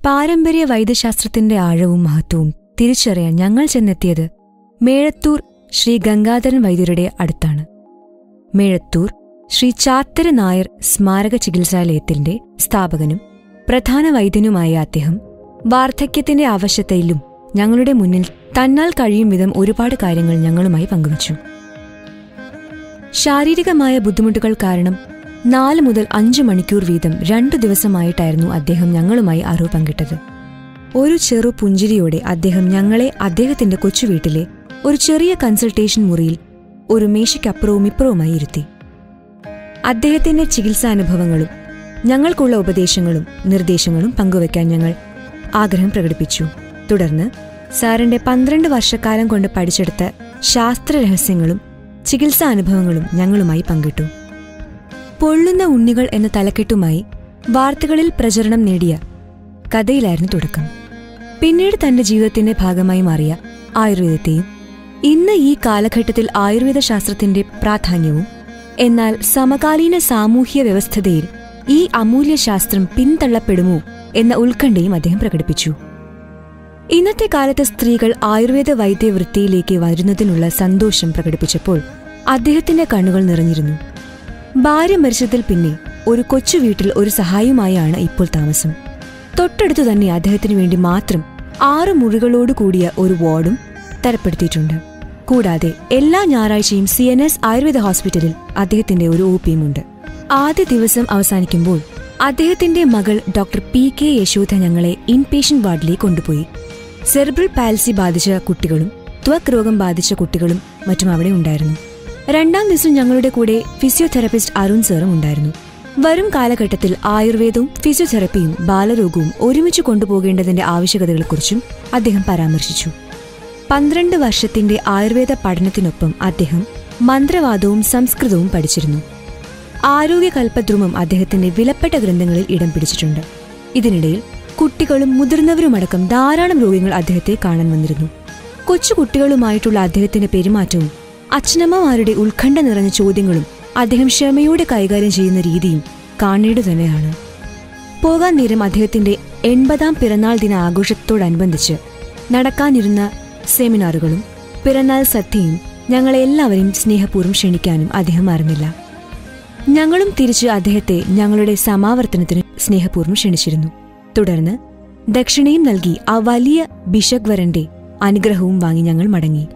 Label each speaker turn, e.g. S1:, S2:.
S1: പാരമ്പര്യ വൈദ്യശാസ്ത്രത്തിന്റെ ആഴവും മഹത്വവും തിരിച്ചറിയാൻ ഞങ്ങൾ ചെന്നെത്തിയത് മേഴത്തൂർ ശ്രീ ഗംഗാധരൻ വൈദ്യരുടെ അടുത്താണ് മേഴത്തൂർ ശ്രീ ചാത്തര നായർ സ്മാരക ചികിത്സാലയത്തിന്റെ സ്ഥാപകനും പ്രധാന വൈദ്യനുമായ അദ്ദേഹം വാർദ്ധക്യത്തിന്റെ ആവശ്യതയിലും ഞങ്ങളുടെ മുന്നിൽ തന്നാൽ കഴിയും വിധം ഒരുപാട് കാര്യങ്ങൾ ഞങ്ങളുമായി പങ്കുവച്ചു ശാരീരികമായ ബുദ്ധിമുട്ടുകൾ കാരണം നാല് മുതൽ അഞ്ചു മണിക്കൂർ വീതം രണ്ടു ദിവസമായിട്ടായിരുന്നു അദ്ദേഹം ഞങ്ങളുമായി അറിവ് പങ്കിട്ടത് ഒരു ചെറു പുഞ്ചിരിയോടെ അദ്ദേഹം ഞങ്ങളെ അദ്ദേഹത്തിന്റെ കൊച്ചുവീട്ടിലെ ഒരു ചെറിയ കൺസൾട്ടേഷൻ മുറിയിൽ ഒരു മേശയ്ക്കപ്പുറവും ഇപ്പുറവുമായി ഇരുത്തി അദ്ദേഹത്തിന്റെ ചികിത്സാനുഭവങ്ങളും ഞങ്ങൾക്കുള്ള ഉപദേശങ്ങളും നിർദ്ദേശങ്ങളും പങ്കുവയ്ക്കാൻ ഞങ്ങൾ ആഗ്രഹം പ്രകടിപ്പിച്ചു തുടർന്ന് സാറിന്റെ പന്ത്രണ്ട് വർഷക്കാലം കൊണ്ട് പഠിച്ചെടുത്ത ശാസ്ത്ര രഹസ്യങ്ങളും ചികിത്സാ അനുഭവങ്ങളും ഞങ്ങളുമായി പങ്കിട്ടു പൊള്ളുന്ന ഉണ്ണികൾ എന്ന തലക്കെട്ടുമായി വാർത്തകളിൽ പ്രചരണം നേടിയ കഥയിലായിരുന്നു തുടക്കം പിന്നീട് തന്റെ ജീവിതത്തിന്റെ ഭാഗമായി മാറിയ ആയുർവേദത്തെയും ഇന്ന് ഈ കാലഘട്ടത്തിൽ ആയുർവേദ ശാസ്ത്രത്തിന്റെ പ്രാധാന്യവും എന്നാൽ സമകാലീന സാമൂഹ്യ വ്യവസ്ഥതയിൽ ഈ അമൂല്യ ശാസ്ത്രം പിന്തള്ളപ്പെടുമോ എന്ന ഉത്കണ്ഠയും അദ്ദേഹം പ്രകടിപ്പിച്ചു ഇന്നത്തെ കാലത്ത് സ്ത്രീകൾ ആയുർവേദ വൈദ്യവൃത്തിയിലേക്ക് വരുന്നതിനുള്ള സന്തോഷം പ്രകടിപ്പിച്ചപ്പോൾ അദ്ദേഹത്തിന്റെ കണ്ണുകൾ നിറഞ്ഞിരുന്നു ഭാര്യ മരിച്ചതിൽ പിന്നെ ഒരു കൊച്ചു വീട്ടിൽ ഒരു സഹായിയുമായാണ് ഇപ്പോൾ താമസം തൊട്ടടുത്തു തന്നെ അദ്ദേഹത്തിനു വേണ്ടി മാത്രം ആറ് മുറികളോട് കൂടിയ ഒരു വാർഡും തരപ്പെടുത്തിയിട്ടുണ്ട് കൂടാതെ എല്ലാ ഞായറാഴ്ചയും സി എൻ എസ് ആയുർവേദ ഹോസ്പിറ്റലിൽ അദ്ദേഹത്തിന്റെ ഒരു ഒ പിയുമുണ്ട് ആദ്യ ദിവസം അവസാനിക്കുമ്പോൾ അദ്ദേഹത്തിന്റെ മകൾ ഡോക്ടർ പി കെ യശോധ ഞങ്ങളെ ഇൻപേഷ്യന്റ് വാർഡിലേക്ക് കൊണ്ടുപോയി സെറിബ്രൽ പാൽസി ബാധിച്ച കുട്ടികളും ത്വക് രോഗം ബാധിച്ച കുട്ടികളും മറ്റും അവിടെ ഉണ്ടായിരുന്നു രണ്ടാം ദിവസം ഞങ്ങളുടെ കൂടെ ഫിസിയോതെറപ്പിസ്റ്റ് അരുൺ സാറും ഉണ്ടായിരുന്നു വരും കാലഘട്ടത്തിൽ ആയുർവേദവും ഫിസിയോതെറപ്പിയും ബാലരോഗവും ഒരുമിച്ച് കൊണ്ടുപോകേണ്ടതിന്റെ ആവശ്യകതകളെക്കുറിച്ചും അദ്ദേഹം പരാമർശിച്ചു പന്ത്രണ്ട് വർഷത്തിന്റെ ആയുർവേദ പഠനത്തിനൊപ്പം അദ്ദേഹം മന്ത്രവാദവും സംസ്കൃതവും പഠിച്ചിരുന്നു ആരോഗ്യ കൽപ്പദ്രുമം അദ്ദേഹത്തിന്റെ വിലപ്പെട്ട ഗ്രന്ഥങ്ങളിൽ ഇടം പിടിച്ചിട്ടുണ്ട് ഇതിനിടയിൽ കുട്ടികളും മുതിർന്നവരുമടക്കം ധാരാളം രോഗികൾ അദ്ദേഹത്തെ കാണാൻ വന്നിരുന്നു കൊച്ചുകുട്ടികളുമായിട്ടുള്ള അദ്ദേഹത്തിന്റെ പെരുമാറ്റവും അച്ഛനമ്മമാരുടെ ഉത്കണ്ഠ നിറഞ്ഞ ചോദ്യങ്ങളും അദ്ദേഹം ക്ഷമയോടെ കൈകാര്യം ചെയ്യുന്ന രീതിയും കാണേണ്ടു തന്നെയാണ് പോകാൻ നേരം അദ്ദേഹത്തിന്റെ എൺപതാം പിറന്നാൾ ദിന ആഘോഷത്തോടനുബന്ധിച്ച് നടക്കാനിരുന്ന സെമിനാറുകളും പിറന്നാൾ സദ്യയും ഞങ്ങളെ എല്ലാവരെയും സ്നേഹപൂർവ്വം ക്ഷണിക്കാനും അദ്ദേഹം മറന്നില്ല ഞങ്ങളും തിരിച്ച് അദ്ദേഹത്തെ ഞങ്ങളുടെ സമാവർത്തനത്തിന് സ്നേഹപൂർവ്വം ക്ഷണിച്ചിരുന്നു തുടർന്ന് ദക്ഷിണയും നൽകി ആ വലിയ ബിഷഗ്വരന്റെ അനുഗ്രഹവും വാങ്ങി ഞങ്ങൾ മടങ്ങി